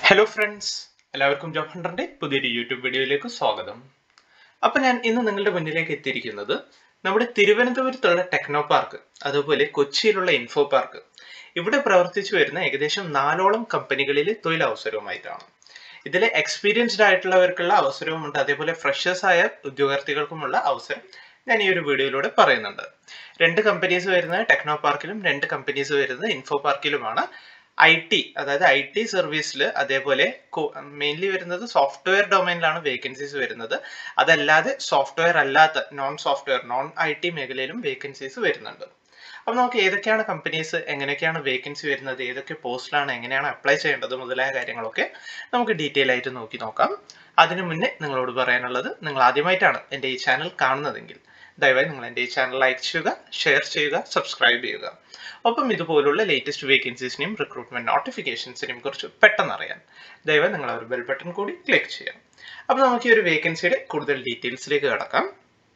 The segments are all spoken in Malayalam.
ഹലോ ഫ്രണ്ട്സ് എല്ലാവർക്കും ജോബ് ഹണ്ടറിന്റെ പുതിയൊരു യൂട്യൂബ് വീഡിയോയിലേക്ക് സ്വാഗതം അപ്പോൾ ഞാൻ ഇന്ന് നിങ്ങളുടെ മുന്നിലേക്ക് എത്തിയിരിക്കുന്നത് നമ്മുടെ തിരുവനന്തപുരത്തുള്ള ടെക്നോ പാർക്ക് അതുപോലെ കൊച്ചിയിലുള്ള ഇൻഫോ പാർക്ക് ഇവിടെ പ്രവർത്തിച്ചു വരുന്ന ഏകദേശം നാലോളം കമ്പനികളിലെ തൊഴിലവസരവുമായിട്ടാണ് ഇതിലെ എക്സ്പീരിയൻസ്ഡ് ആയിട്ടുള്ളവർക്കുള്ള അവസരവുമുണ്ട് അതേപോലെ ഫ്രഷേഴ്സ് ആയ ഉദ്യോഗാർത്ഥികൾക്കുമുള്ള അവസരം ഞാൻ ഈ ഒരു വീഡിയോയിലൂടെ പറയുന്നുണ്ട് രണ്ട് കമ്പനീസ് വരുന്നത് ടെക്നോ പാർക്കിലും രണ്ട് കമ്പനീസ് വരുന്നത് ഇൻഫോ പാർക്കിലുമാണ് ഐ ടി അതായത് ഐ ടി സർവീസിൽ അതേപോലെ മെയിൻലി വരുന്നത് സോഫ്റ്റ്വെയർ ഡൊമൈനിലാണ് വേക്കൻസീസ് വരുന്നത് അതല്ലാതെ സോഫ്റ്റ്വെയർ അല്ലാത്ത non software non I T മേഖലയിലും വേക്കൻസീസ് വരുന്നുണ്ട് അപ്പോൾ നമുക്ക് ഏതൊക്കെയാണ് കമ്പനീസ് എങ്ങനെയൊക്കെയാണ് വേക്കൻസി വരുന്നത് ഏതൊക്കെ പോസ്റ്റിലാണ് എങ്ങനെയാണ് അപ്ലൈ ചെയ്യേണ്ടത് മുതലായ കാര്യങ്ങളൊക്കെ നമുക്ക് ഡീറ്റെയിൽ ആയിട്ട് നോക്കി നോക്കാം അതിനു മുന്നേ നിങ്ങളോട് പറയാനുള്ളത് നിങ്ങൾ ആദ്യമായിട്ടാണ് എൻ്റെ ഈ ചാനൽ കാണുന്നതെങ്കിൽ ദയവായി നിങ്ങൾ എൻ്റെ ഈ ചാനൽ ലൈക്ക് ചെയ്യുക ഷെയർ ചെയ്യുക സബ്സ്ക്രൈബ് ചെയ്യുക ഒപ്പം ഇതുപോലുള്ള ലേറ്റസ്റ്റ് വേക്കൻസീസിനെയും റിക്രൂട്ട്മെന്റ് നോട്ടിഫിക്കേഷൻസിനെയും കുറിച്ച് പെട്ടെന്ന് അറിയാൻ ദയവായി നിങ്ങൾ ആ ഒരു ബെൽ ബട്ടൺ കൂടി ക്ലിക്ക് ചെയ്യാം അപ്പോൾ നമുക്ക് ഈ ഒരു വേക്കൻസിയുടെ കൂടുതൽ ഡീറ്റെയിൽസിലേക്ക് കടക്കാം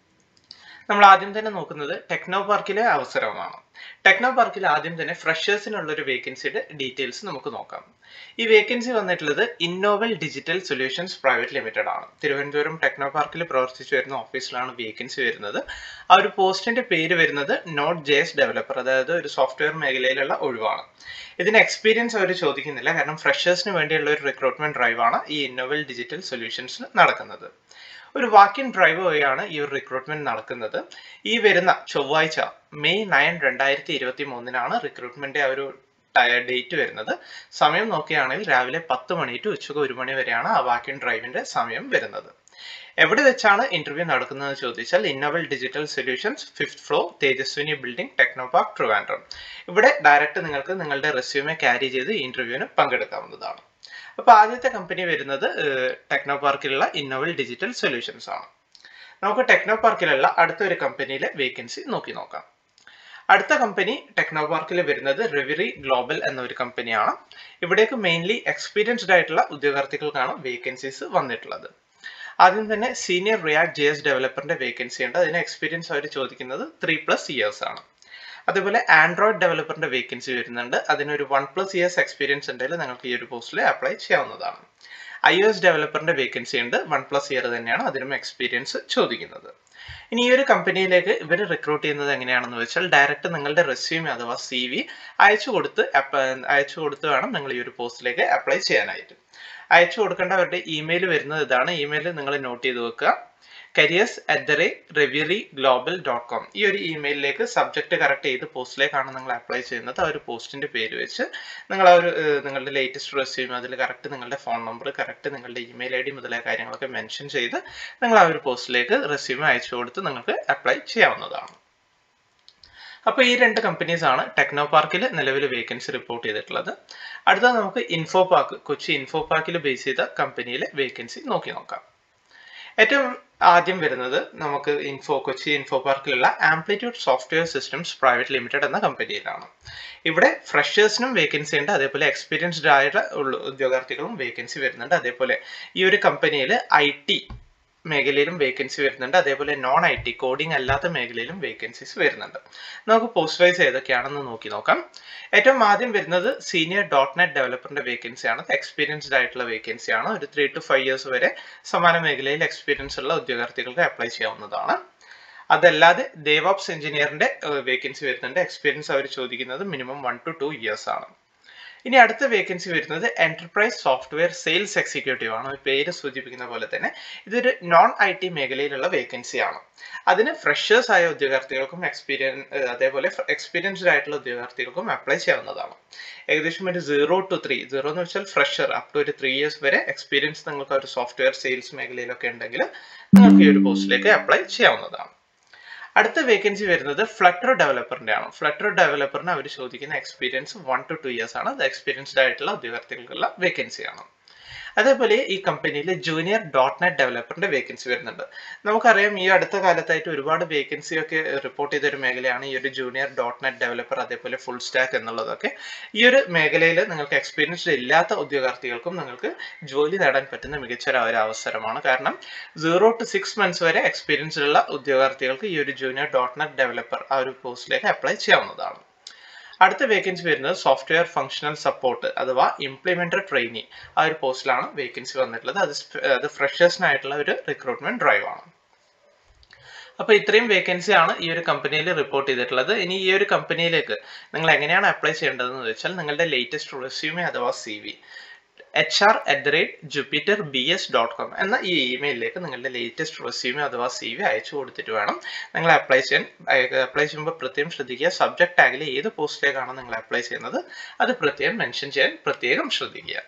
നമ്മൾ ആദ്യം തന്നെ നോക്കുന്നത് ടെക്നോ പാർക്കിലെ അവസരമാണ് ടെക്നോ പാർക്കിൽ ആദ്യം തന്നെ ഫ്രഷേഴ്സിനുള്ള ഒരു വേക്കൻസിയുടെ ഡീറ്റെയിൽസ് നമുക്ക് നോക്കാം ഈ വേക്കൻസി വന്നിട്ടുള്ളത് Innoval digital solutions private limited ആണ് തിരുവനന്തപുരം ടെക്നോ പാർക്കിൽ പ്രവർത്തിച്ചു വരുന്ന ഓഫീസിലാണ് വേക്കൻസി വരുന്നത് ആ ഒരു പോസ്റ്റിന്റെ പേര് വരുന്നത് നോട്ട് ജെ എസ് ഡെവലപ്പർ അതായത് ഒരു സോഫ്റ്റ്വെയർ മേഖലയിലുള്ള ഒഴിവാണ് ഇതിന് എക്സ്പീരിയൻസ് അവർ ചോദിക്കുന്നില്ല കാരണം ഫ്രഷേഴ്സിന് വേണ്ടിയുള്ള ഒരു റിക്രൂട്ട്മെന്റ് ഡ്രൈവാണ് ഈ ഇന്നോവൽ ഡിജിറ്റൽ സൊല്യൂഷൻസിൽ നടക്കുന്നത് ഒരു വാക്കിൻ ഡ്രൈവ് വഴിയാണ് ഈ ഒരു റിക്രൂട്ട്മെന്റ് നടക്കുന്നത് ഈ വരുന്ന ചൊവ്വാഴ്ച മെയ് നയൻ രണ്ടായിരത്തി ഇരുപത്തി മൂന്നിനാണ് റിക്രൂട്ട്മെന്റ് ആ ഒരു ഡേറ്റ് വരുന്നത് സമയം നോക്കുകയാണെങ്കിൽ രാവിലെ പത്ത് മണി ടു ഉച്ചക്ക് ഒരു മണി വരെയാണ് ആ വാക്കിൻ ഡ്രൈവിന്റെ സമയം വരുന്നത് എവിടെ വെച്ചാണ് ഇന്റർവ്യൂ നടക്കുന്നത് ചോദിച്ചാൽ Innoval digital solutions fifth floor Tejaswini building techno park Trivandrum ഇവിടെ ഡയറക്റ്റ് നിങ്ങൾക്ക് നിങ്ങളുടെ റെസ്യൂമെ ക്യാരി ചെയ്ത് ഇന്റർവ്യൂവിന് പങ്കെടുക്കാവുന്നതാണ് അപ്പോൾ ആദ്യത്തെ കമ്പനി വരുന്നത് ടെക്നോ പാർക്കിലുള്ള ഇന്നോവൽ ഡിജിറ്റൽ സൊല്യൂഷൻസ് ആണ് നമുക്ക് ടെക്നോ പാർക്കിലുള്ള അടുത്ത ഒരു കമ്പനിയിലെ വേക്കൻസി നോക്കി നോക്കാം അടുത്ത കമ്പനി ടെക്നോ പാർക്കിൽ വരുന്നത് റെവിറി ഗ്ലോബൽ എന്ന ഒരു കമ്പനിയാണ് ഇവിടേക്ക് മെയിൻലി എക്സ്പീരിയൻസ്ഡ് ആയിട്ടുള്ള ഉദ്യോഗാർത്ഥികൾക്കാണ് വേക്കൻസീസ് വന്നിട്ടുള്ളത് ആദ്യം തന്നെ സീനിയർ റിയാക്ട് ജെ എസ് ഡെവലപ്പറിന്റെ വേക്കൻസി ഉണ്ട് അതിന് എക്സ്പീരിയൻസ് അവർ ചോദിക്കുന്നത് ത്രീ പ്ലസ് ഇയേഴ്സ് ആണ് അതുപോലെ ആൻഡ്രോയിഡ് ഡെവലപ്പറിന്റെ വേക്കൻസി വരുന്നുണ്ട് അതിനൊരു വൺ പ്ലസ് ഇയേഴ്സ് എക്സ്പീരിയൻസ് ഉണ്ടെങ്കിൽ നിങ്ങൾക്ക് ഈ ഒരു പോസ്റ്റിൽ അപ്ലൈ ചെയ്യാവുന്നതാണ് ഐ ഒ എസ് ഡെവലപ്പറിന്റെ വേക്കൻസി ഉണ്ട് വൺ പ്ലസ് ഇയർ തന്നെയാണ് അതിനും എക്സ്പീരിയൻസ് ചോദിക്കുന്നത് ഇനി ഈ ഒരു കമ്പനിയിലേക്ക് ഇവർ റിക്രൂട്ട് ചെയ്യുന്നത് എങ്ങനെയാണെന്ന് വെച്ചാൽ ഡയറക്റ്റ് നിങ്ങളുടെ റെസ്യൂമെ അഥവാ സി വി അയച്ചു കൊടുത്ത് അയച്ചു കൊടുത്ത് വേണം നിങ്ങൾ ഈ ഒരു പോസ്റ്റിലേക്ക് അപ്ലൈ ചെയ്യാനായിട്ട് അയച്ചു കൊടുക്കേണ്ട അവരുടെ ഇമെയിൽ വരുന്നത് ഇതാണ് ഇമെയിൽ നിങ്ങൾ നോട്ട് ചെയ്ത് വെക്കുക careers at the rate Revyrie global dot com ഈ ഒരു ഇമെയിലിലേക്ക് സബ്ജക്ട് കറക്റ്റ് ചെയ്ത് പോസ്റ്റിലേക്കാണ് നിങ്ങൾ അപ്ലൈ ചെയ്യുന്നത് ആ ഒരു പോസ്റ്റിന്റെ പേര് വെച്ച് നിങ്ങൾ ആ ഒരു നിങ്ങളുടെ ലേറ്റസ്റ്റ് റെസ്യൂം അതിൽ കറക്റ്റ് നിങ്ങളുടെ ഫോൺ നമ്പർ കറക്റ്റ് നിങ്ങളുടെ ഇമെയിൽ ഐ ഡി മുതലായ കാര്യങ്ങളൊക്കെ മെൻഷൻ ചെയ്ത് നിങ്ങൾ ആ ഒരു പോസ്റ്റിലേക്ക് റെസ്യൂം അയച്ചു കൊടുത്ത് നിങ്ങൾക്ക് അപ്ലൈ ചെയ്യാവുന്നതാണ് അപ്പോൾ ഈ രണ്ട് കമ്പനീസ് ആണ് ടെക്നോ പാർക്കിൽ നിലവിൽ വേക്കൻസി റിപ്പോർട്ട് ചെയ്തിട്ടുള്ളത് അടുത്തത് നമുക്ക് ഇൻഫോ പാർക്ക് കൊച്ചി ഇൻഫോ പാർക്കിൽ ബേസ് ചെയ്ത കമ്പനിയിലെ വേക്കൻസി നോക്കി നോക്കാം ഏറ്റവും ആദ്യം വരുന്നത് നമുക്ക് ഇൻഫോ കൊച്ചി ഇൻഫോ പാർക്കിലുള്ള amplitude software systems private limited എന്ന കമ്പനിയിലാണ് ഇവിടെ ഫ്രഷേഴ്സിനും വേക്കൻസി ഉണ്ട് അതേപോലെ എക്സ്പീരിയൻസ്ഡ് ആയിട്ടുള്ള ഉദ്യോഗാർത്ഥികളും വേക്കൻസി വരുന്നുണ്ട് അതേപോലെ ഈ ഒരു കമ്പനിയിൽ ഐ ടി മേഖലയിലും വേക്കൻസി വരുന്നുണ്ട് അതേപോലെ നോൺ ഐ ടി കോഡിംഗ് അല്ലാത്ത മേഖലയിലും വേക്കൻസീസ് വരുന്നുണ്ട് നമുക്ക് പോസ്റ്റ് വൈസ് ഏതൊക്കെയാണെന്ന് നോക്കി നോക്കാം ഏറ്റവും ആദ്യം വരുന്നത് സീനിയർ ഡോട്ട് നെറ്റ് ഡെവലപ്പറിന്റെ വേക്കൻസി ആണ് എക്സ്പീരിയൻസ്ഡ് ആയിട്ടുള്ള വേക്കൻസി ആണ് ഒരു ത്രീ ടു ഫൈവ് ഇയേഴ്സ് വരെ സമാന മേഖലയിൽ എക്സ്പീരിയൻസ് ഉള്ള ഉദ്യോഗാർത്ഥികൾക്ക് അപ്ലൈ ചെയ്യാവുന്നതാണ് അതല്ലാതെ ദേവോപ്സ് എഞ്ചിനീയറിന്റെ വേക്കൻസി വരുന്നുണ്ട് എക്സ്പീരിയൻസ് അവർ ചോദിക്കുന്നത് minimum one two two years ആണ് ഇനി അടുത്ത വേക്കൻസി വരുന്നത് എന്റർപ്രൈസ് സോഫ്റ്റ്വെയർ സെയിൽസ് എക്സിക്യൂട്ടീവ് ആണ് പേര് സൂചിപ്പിക്കുന്ന പോലെ തന്നെ ഇതൊരു നോൺ ഐ ടി മേഖലയിലുള്ള വേക്കൻസി ആണ് അതിന് ഫ്രഷേഴ്സ് ആയ ഉദ്യോഗാർത്ഥികൾക്കും എക്സ്പീരിയൻസ് അതേപോലെ എക്സ്പീരിയൻസ്ഡ് ആയിട്ടുള്ള ഉദ്യോഗാർത്ഥികൾക്കും അപ്ലൈ ചെയ്യാവുന്നതാണ് ഏകദേശം ഒരു സീറോ ടു ത്രീ സീറോ എന്ന് വെച്ചാൽ ഫ്രഷർ അപ് ടു ഒരു ത്രീ ഇയേഴ്സ് വരെ എക്സ്പീരിയൻസ് നിങ്ങൾക്ക് ഒരു സോഫ്റ്റ്വെയർ സെയിൽസ് മേഖലയിലൊക്കെ ഉണ്ടെങ്കിൽ നിങ്ങൾക്ക് ഈ ഒരു പോസ്റ്റിലേക്ക് അപ്ലൈ ചെയ്യാവുന്നതാണ് അടുത്ത വേക്കൻസി വരുന്നത് ഫ്ലട്ടർ ഡെവലപ്പറിന്റെ ആണ് ഫ്ലട്ടർ ഡെവലപ്പറിന് അവർ ചോദിക്കുന്ന experience one two two years ആണ് അത് എക്സ്പീരിയൻസ്ഡ് ആയിട്ടുള്ള ഉദ്യോഗാർത്ഥികൾക്കുള്ള വേക്കൻസിയാണ് അതേപോലെ ഈ കമ്പനിയിൽ ജൂനിയർ ഡോട്ട് നെറ്റ് ഡെവലപ്പറിന്റെ വേക്കൻസി വരുന്നുണ്ട് നമുക്കറിയാം ഈ അടുത്ത കാലത്തായിട്ട് ഒരുപാട് വേക്കൻസി ഒക്കെ റിപ്പോർട്ട് ചെയ്ത ഒരു മേഖലയാണ് ഈ ഒരു ജൂനിയർ ഡോട്ട് നെറ്റ് ഡെവലപ്പർ അതേപോലെ ഫുൾ സ്റ്റാക്ക് എന്നുള്ളതൊക്കെ ഈ ഒരു മേഖലയിൽ നിങ്ങൾക്ക് എക്സ്പീരിയൻസ്ഡ് ഇല്ലാത്ത ഉദ്യോഗാർത്ഥികൾക്കും നിങ്ങൾക്ക് ജോലി നേടാൻ പറ്റുന്ന മികച്ച ഒരു അവസരമാണ് കാരണം സീറോ ടു സിക്സ് മന്ത്സ് വരെ എക്സ്പീരിയൻസ് ഉള്ള ഉദ്യോഗാർത്ഥികൾക്ക് ഈ ഒരു ജൂനിയർ ഡോട്ട് നെറ്റ് ഡെവലപ്പർ ആ ഒരു പോസ്റ്റിലേക്ക് അപ്ലൈ ചെയ്യാവുന്നതാണ് അടുത്ത വേക്കൻസി വരുന്നത് സോഫ്റ്റ്വെയർ ഫംഗ്ഷണൽ സപ്പോർട്ട് അഥവാ ഇംപ്ലിമെന്റർ ട്രെയിനി ആ ഒരു പോസ്റ്റിലാണ് വേക്കൻസി വന്നിട്ടുള്ളത് അത് അത് ഫ്രഷേഴ്സിനായിട്ടുള്ള ഒരു റിക്രൂട്ട്മെന്റ് ഡ്രൈവ് ആണ് അപ്പോൾ ഇത്രയും വേക്കൻസി ആണ് ഈ ഒരു കമ്പനിയിൽ റിപ്പോർട്ട് ചെയ്തിട്ടുള്ളത് ഇനി ഈ ഒരു കമ്പനിയിലേക്ക് നിങ്ങൾ എങ്ങനെയാണ് അപ്ലൈ ചെയ്യേണ്ടതെന്ന് വെച്ചാൽ നിങ്ങളുടെ ലേറ്റസ്റ്റ് റെസ്യൂമെ അഥവാ C V H R at the rate Jupiter B S dot com എന്ന ഈ ഇമെയിലിലേക്ക് നിങ്ങളുടെ ലേറ്റസ്റ്റ് റെസ്യൂമെ അഥവാ സി വി അയച്ചു കൊടുത്തിട്ട് വേണം നിങ്ങൾ അപ്ലൈ ചെയ്യാൻ അപ്ലൈ ചെയ്യുമ്പോൾ പ്രത്യേകം ശ്രദ്ധിക്കുക സബ്ജക്ട് ടാഗിൽ ഏത് പോസ്റ്റിലേക്കാണ് നിങ്ങൾ അപ്ലൈ ചെയ്യുന്നത് അത് പ്രത്യേകം മെൻഷൻ ചെയ്യാൻ പ്രത്യേകം ശ്രദ്ധിക്കുക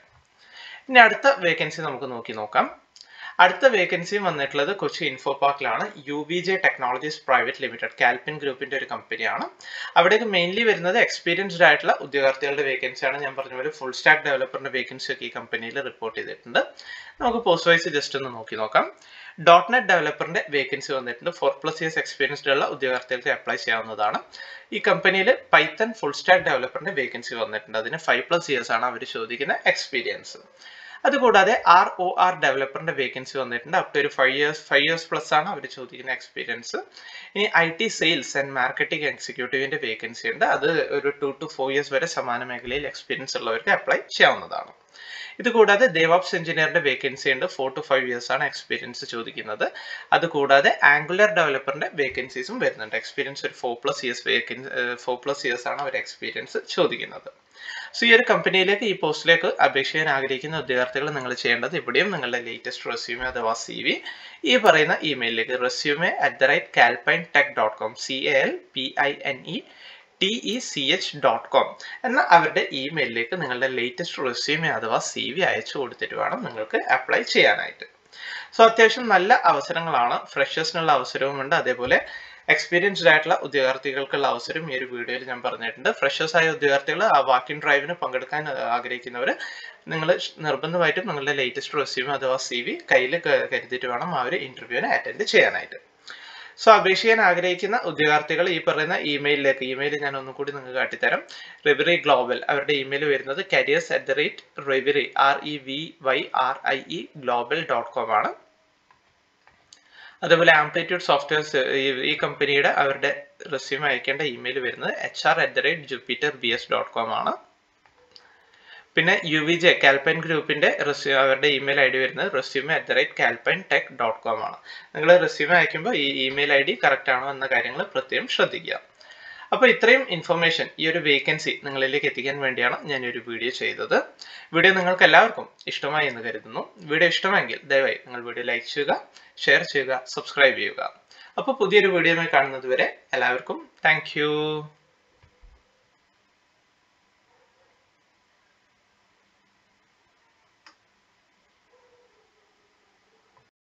ഇനി അടുത്ത വേക്കൻസി നമുക്ക് നോക്കി നോക്കാം അടുത്ത വേക്കൻസിയും വന്നിട്ടുള്ളത് കൊച്ചി ഇൻഫോ പാർക്കിലാണ് U B J technologies private limited Calpine ഗ്രൂപ്പിന്റെ ഒരു കമ്പനിയാണ് അവിടേക്ക് മെയിൻലി വരുന്നത് എക്സ്പീരിയൻസ്ഡ് ആയിട്ടുള്ള ഉദ്യോഗാർത്ഥികളുടെ വേക്കൻസിയാണ് ഞാൻ പറഞ്ഞ പോലെ ഫുൾ സ്റ്റാക്ക് ഡെവലപ്പറിന്റെ വേക്കൻസി ഒക്കെ ഈ കമ്പനിയിൽ റിപ്പോർട്ട് ചെയ്തിട്ടുണ്ട് നമുക്ക് പോസ്റ്റ് വൈസ് ജസ്റ്റ് ഒന്ന് നോക്കി നോക്കാം ഡോട്ട് നെറ്റ് ഡെവലപ്പറിന്റെ വേക്കൻസി വന്നിട്ടുണ്ട് ഫോർ പ്ലസ് ഇയേഴ്സ് എക്സ്പീരിയൻസ്ഡ് ഉള്ള ഉദ്യോഗാർത്ഥികൾക്ക് അപ്ലൈ ചെയ്യാവുന്നതാണ് ഈ കമ്പനിയിൽ പൈത്തൺ ഫുൾ സ്റ്റാക്ക് ഡെവലപ്പറിന്റെ വേക്കൻസി വന്നിട്ടുണ്ട് അതിന് ഫൈവ് പ്ലസ് ഇയേഴ്സ് ആണ് അവർ ചോദിക്കുന്ന എക്സ്പീരിയൻസ് അതുകൂടാതെ ആർ ഒ ആർ ഡെവലപ്പറിന്റെ വേക്കൻസി വന്നിട്ടുണ്ട് അപ് ടു ഒരു five years five years plus ആണ് അവർ ചോദിക്കുന്ന എക്സ്പീരിയൻസ് ഇനി I T sales and marketing എക്സിക്യൂട്ടീവിന്റെ വേക്കൻസി ഉണ്ട് അത് ഒരു ടു ടു ഫോർ ഇയേഴ്സ് വരെ സമാന മേഖലയിൽ എക്സ്പീരിയൻസ് ഉള്ളവർക്ക് അപ്ലൈ ചെയ്യാവുന്നതാണ് ഇത് കൂടാതെ ദേവാപ്സ് എഞ്ചിനീയറിന്റെ വേക്കൻസി ഉണ്ട് ഫോർ ടു ഫൈവ് ഇയേഴ്സ് ആണ് എക്സ്പീരിയൻസ് ചോദിക്കുന്നത് അത് കൂടാതെ ആംഗുലർ ഡെവലപ്പറിന്റെ വേക്കൻസീസും വരുന്നുണ്ട് എക്സ്പീരിയൻസ് ഒരു four plus years vacancy four plus years ആണ് അവർ എക്സ്പീരിയൻസ് ചോദിക്കുന്നത് സോ ഈ ഒരു കമ്പനിയിലേക്ക് ഈ പോസ്റ്റിലേക്ക് അപേക്ഷിക്കാൻ ആഗ്രഹിക്കുന്ന ഉദ്യോഗാർത്ഥികൾ നിങ്ങൾ ചെയ്യേണ്ടത് ഇവിടെയും നിങ്ങളുടെ ലേറ്റസ്റ്റ് റെസ്യൂമെ അഥവാ സി വി ഈ പറയുന്ന ഇമെയിലിലേക്ക് resume at the right Calpine tech dot com C A L P I N E T E C H dot com എന്ന അവരുടെ ഇമെയിലിലേക്ക് നിങ്ങളുടെ ലേറ്റസ്റ്റ് റെസ്യൂമെ അഥവാ സി വി അയച്ചു കൊടുത്തിട്ട് വേണം നിങ്ങൾക്ക് അപ്ലൈ ചെയ്യാനായിട്ട് സോ അത്യാവശ്യം നല്ല അവസരങ്ങളാണ് ഫ്രഷേഴ്സിനുള്ള അവസരവുമുണ്ട് അതേപോലെ എക്സ്പീരിയൻസ്ഡ് ആയിട്ടുള്ള ഉദ്യോഗാർത്ഥികൾക്കുള്ള അവസരം ഈ ഒരു വീഡിയോയിൽ ഞാൻ പറഞ്ഞിട്ടുണ്ട് ഫ്രഷേഴ്സ് ആയ ഉദ്യോഗാർത്ഥികൾ ആ വാക്കിംഗ് ഡ്രൈവിന് പങ്കെടുക്കാൻ ആഗ്രഹിക്കുന്നവർ നിങ്ങൾ നിർബന്ധമായിട്ടും നിങ്ങളുടെ ലേറ്റസ്റ്റ് റെസ്യൂമ് അഥവാ സി വി കയ്യിൽ കരുതിയിട്ട് വേണം ആ ഒരു ഇന്റർവ്യൂവിനെ അറ്റൻഡ് ചെയ്യാനായിട്ട് സോ അപേക്ഷിക്കാൻ ആഗ്രഹിക്കുന്ന ഉദ്യോഗാർത്ഥികൾ ഈ പറയുന്ന ഇമെയിലിലേക്ക് ഇമെയിൽ ഞാൻ ഒന്നും കൂടി നിങ്ങൾക്ക് കാട്ടിത്തരാം റെവിറി ഗ്ലോബൽ അവരുടെ ഇമെയിൽ വരുന്നത് careers at the rate Revyrie R E V Y R I E global dot com ആണ് അതേപോലെ ആംപ്ലിറ്റ്യൂഡ് സോഫ്റ്റ്വെയർസ് ഈ കമ്പനിയുടെ അവരുടെ റെസ്യൂം അയക്കേണ്ട ഇമെയിൽ വരുന്നത് H R at the rate Jupiter B S dot com ആണ് പിന്നെ യു വി ജെ കാൽപൈൻ ഗ്രൂപ്പിന്റെ റെസ്യൂ അവരുടെ ഇമെയിൽ ഐ ഡി വരുന്നത് resume at the rate Calpine tech dot com ആണ് നിങ്ങൾ റെസ്യൂമെ അയക്കുമ്പോൾ ഈ ഇമെയിൽ ഐ ഡി കറക്റ്റ് ആണോ എന്ന കാര്യങ്ങൾ പ്രത്യേകം ശ്രദ്ധിക്കുക അപ്പോൾ ഇത്രയും ഇൻഫർമേഷൻ ഈ ഒരു വേക്കൻസി നിങ്ങളിലേക്ക് എത്തിക്കാൻ വേണ്ടിയാണ് ഞാൻ ഈ ഒരു വീഡിയോ ചെയ്തത് വീഡിയോ നിങ്ങൾക്ക് എല്ലാവർക്കും ഇഷ്ടമായി എന്ന് കരുതുന്നു വീഡിയോ ഇഷ്ടമെങ്കിൽ ദയവായി നിങ്ങൾ വീഡിയോ ലൈക്ക് ചെയ്യുക ഷെയർ ചെയ്യുക സബ്സ്ക്രൈബ് ചെയ്യുക അപ്പോൾ പുതിയൊരു വീഡിയോയുമായി കാണുന്നത് വരെ എല്ലാവർക്കും താങ്ക്